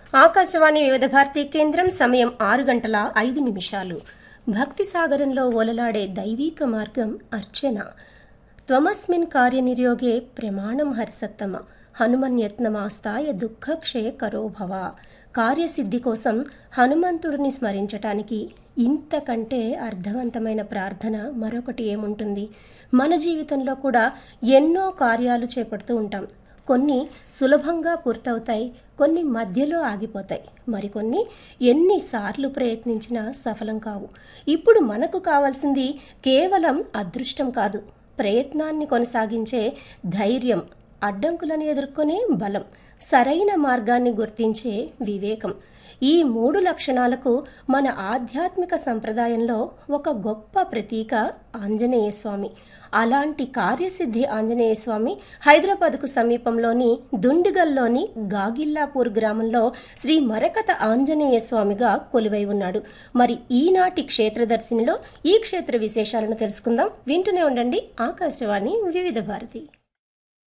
ఆకాశవాణి వివిధ భారతీ కేంద్రం సమయం ఆరు గంటల ఐదు నిమిషాలు భక్తి సాగరంలో ఓలలాడే దైవీక మార్గం అర్చన త్వమస్మిన్ కార్యనిర్యోగే ప్రమాణం హరిసత్తమ హనుమన్యత్నమాస్తాయ దుఃఖక్షయ కరోభవ కార్యసిద్ధి కోసం హనుమంతుడిని స్మరించటానికి ఇంతకంటే అర్థవంతమైన ప్రార్థన మరొకటి ఏముంటుంది మన జీవితంలో కూడా ఎన్నో కార్యాలు చేపడుతూ ఉంటాం కొన్ని సులభంగా పూర్తవుతాయి కొన్ని మధ్యలో ఆగిపోతాయి మరికొన్ని ఎన్నిసార్లు ప్రయత్నించినా సఫలం కావు ఇప్పుడు మనకు కావాల్సింది కేవలం అదృష్టం కాదు ప్రయత్నాన్ని కొనసాగించే ధైర్యం అడ్డంకులను ఎదుర్కొనే బలం సరైన మార్గాన్ని గుర్తించే వివేకం ఈ మూడు లక్షణాలకు మన ఆధ్యాత్మిక సంప్రదాయంలో ఒక గొప్ప ప్రతీక ఆంజనేయ స్వామి అలాంటి కార్యసిద్ధి ఆంజనేయ స్వామి హైదరాబాద్కు సమీపంలోని దుండిగల్లోని గాగిల్లాపూర్ గ్రామంలో శ్రీ మరకత ఆంజనేయ స్వామిగా కొలువై ఉన్నాడు మరి ఈనాటి క్షేత్రదర్శినిలో ఈ క్షేత్ర విశేషాలను తెలుసుకుందాం వింటూనే ఉండండి ఆకాశవాణి వివిధ భారతి